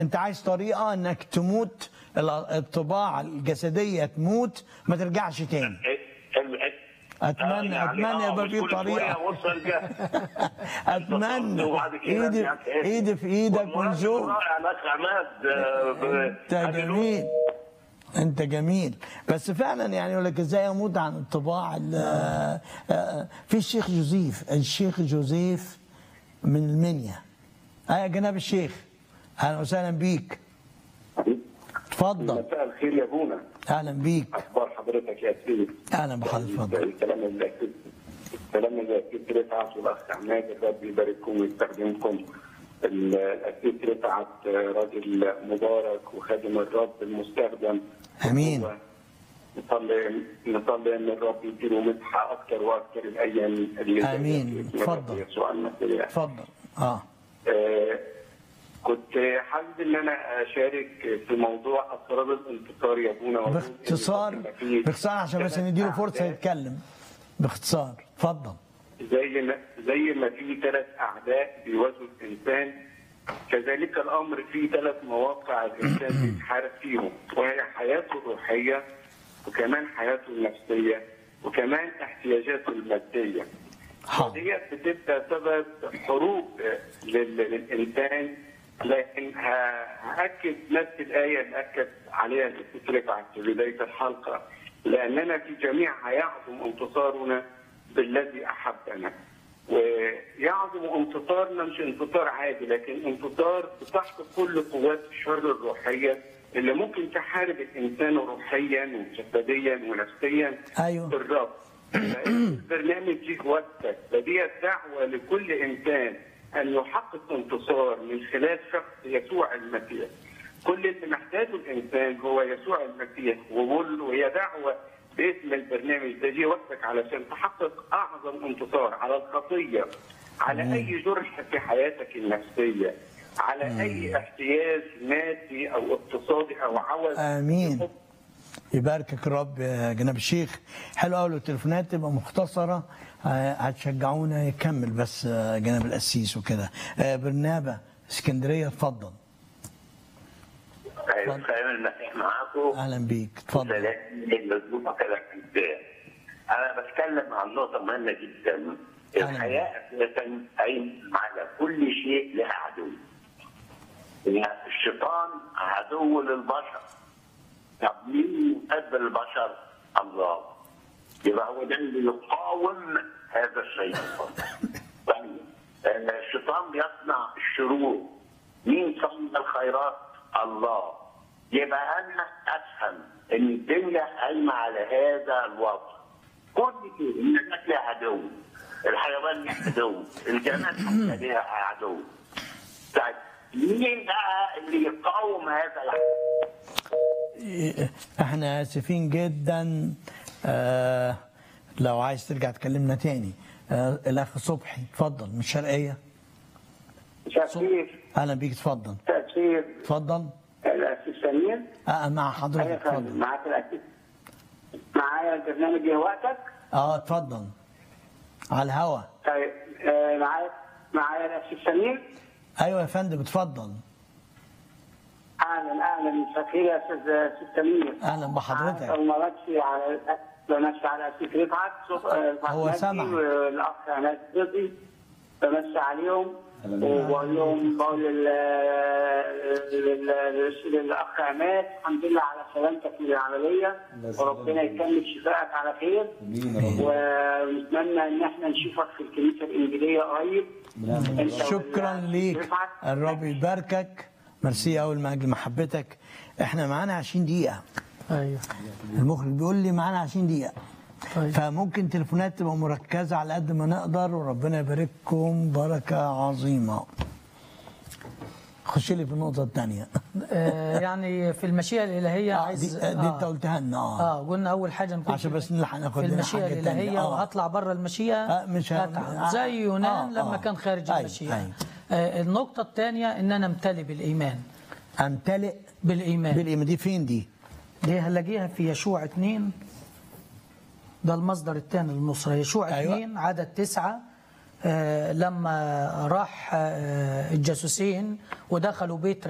انت عايز طريقه انك تموت ال- الطباع الجسديه تموت ما ترجعش تاني أتمنى- أتمنى يبقى في طريقة. اتمنى ايدي ايدي في ايدك ونزور رائع الاخ عماد آه، ب- انت جميل انت جميل بس فعلا يعني يقول لك ازاي اموت عن الطباع ال- آه، آه، في الشيخ جوزيف الشيخ جوزيف من المنيا اه يا جناب الشيخ اهلا وسهلا بيك اتفضل مساء الخير يا بونا اهلا بيك اخبار حضرتك يا سيدي اهلا بحضرتك اتفضل الكلام اللي اكيد الكلام اللي اكيد رفعت والاخ عماد الرب يبارككم ويستخدمكم ال- الاكيد رفعت راجل مبارك وخادم الرب المستخدم امين هو نصلي نصلي ان الرب يديله مسحه اكثر واكثر الايام اللي جاية. آمين. باسم الرب اتفضل. يسوع المسيح اتفضل اه آه، كنت حابب ان انا اشارك في موضوع اسرار الانتصار يا ابونا وأقول إن باختصار ما فيه باختصار عشان بس نديله فرصه أعداء. يتكلم باختصار اتفضل زي ما زي ما في ثلاث اعداء بيواجهوا الانسان كذلك الامر في ثلاث مواقع الانسان بيتحارب فيهم وهي حياته الروحيه وكمان حياته النفسيه وكمان احتياجاته الماديه. حاضر وديت بتبقى سبب حروب لل- للانسان لكن ه- هاكد نفس الايه اللي اكد عليها الاستاذ رفعت في بدايه الحلقه لاننا في جميع يعظم انتصارنا بالذي احبنا ويعظم انتصارنا مش انتصار عادي لكن انتصار بتحت كل قوات الشر الروحيه اللي ممكن تحارب الانسان روحيا وجسديا ونفسيا أيوه. بالرب البرنامج جه وقتك فدي دعوة لكل إنسان أن يحقق انتصار من خلال شخص يسوع المسيح كل اللي محتاجه الإنسان هو يسوع المسيح وبقول له هي دعوة باسم البرنامج ده جه وقتك علشان تحقق أعظم انتصار على الخطية على أي جرح في حياتك النفسية على أي احتياج مادي أو اقتصادي أو عوز آمين. يباركك الرب يا جناب الشيخ حلو قوي التليفونات تبقى مختصره آه، هتشجعونا يكمل بس آه، جناب القسيس وكده آه، برنابه اسكندريه اتفضل خير خير المسيح معاكم اهلا بيك اتفضل سلام المظلومة كلام الإنسان. أنا بتكلم عن نقطة مهمة جدا أهلا. الحياة أساسا قايم على كل شيء لها عدو يعني الشيطان عدو للبشر طب مين يقبل البشر؟ الله يبقى هو ده اللي يقاوم هذا الشيطان طيب آه، الشيطان بيصنع الشرور مين صنع الخيرات؟ الله يبقى انا افهم ان الدنيا قايمه على هذا الوضع كل شيء الناس لها عدو الحيوان لها عدو الجماد حتى لها عدو طيب مين بقى اللي يقاوم هذا العدو؟ احنا اسفين جدا آه لو عايز ترجع تكلمنا تاني آه الاخ صبحي اتفضل من الشرقيه تأثير اهلا بيك اتفضل تأثير اتفضل الأسيس سمير آه مع حضرتك أيوة فندم، اتفضل معاك الأسيس معايا البرنامج جه وقتك اه اتفضل على الهوا طيب آه، معايا معايا الأسيس سمير ايوه يا فندم اتفضل أهلا أهلا مساء الخير يا أستاذ أستاذ سمير اهلا بحضرتك أنا بمشي على بمشي على أسيس رفعت صوت- آه، رفعت هو مجدي سمع. والأخ عماد صدقي بمشي عليهم وبقول لهم بقول لل- لل- لل- للاخ عماد الحمد لله على سلامتك من العمليه وربنا يكمل شفائك على خير ونتمنى ان احنا نشوفك في الكنيسه الانجيليه قريب أنت شكرا وال- ليك رفعت. الرب يباركك ميرسي قوي لاجل محبتك احنا معانا 20 دقيقه ايوه المخرج بيقول لي معانا 20 دقيقه طيب. فممكن تليفونات تبقى مركزه على قد ما نقدر وربنا يبارككم بركه عظيمه خش لي في النقطه الثانيه آه يعني في المشيئه الالهيه دي, عايز دي انت قلتها لنا اه اه قلنا اول حاجه نكون عشان بس نلحق ناخد في لنا المشيئه حاجة تانية. الالهيه آه. وهطلع بره المشيئه آه، مش ه- هتعب آه، زي يونان آه، لما آه. كان خارج أيوة، المشيئه أيوة. آه النقطه الثانيه ان انا امتلئ بالايمان امتلئ بالايمان بالايمان دي فين دي؟ دي هنلاقيها في يشوع 2 ده المصدر الثاني للنصرة يشوع أيوة. 2 عدد تسعة آه لما راح آه الجاسوسين ودخلوا بيت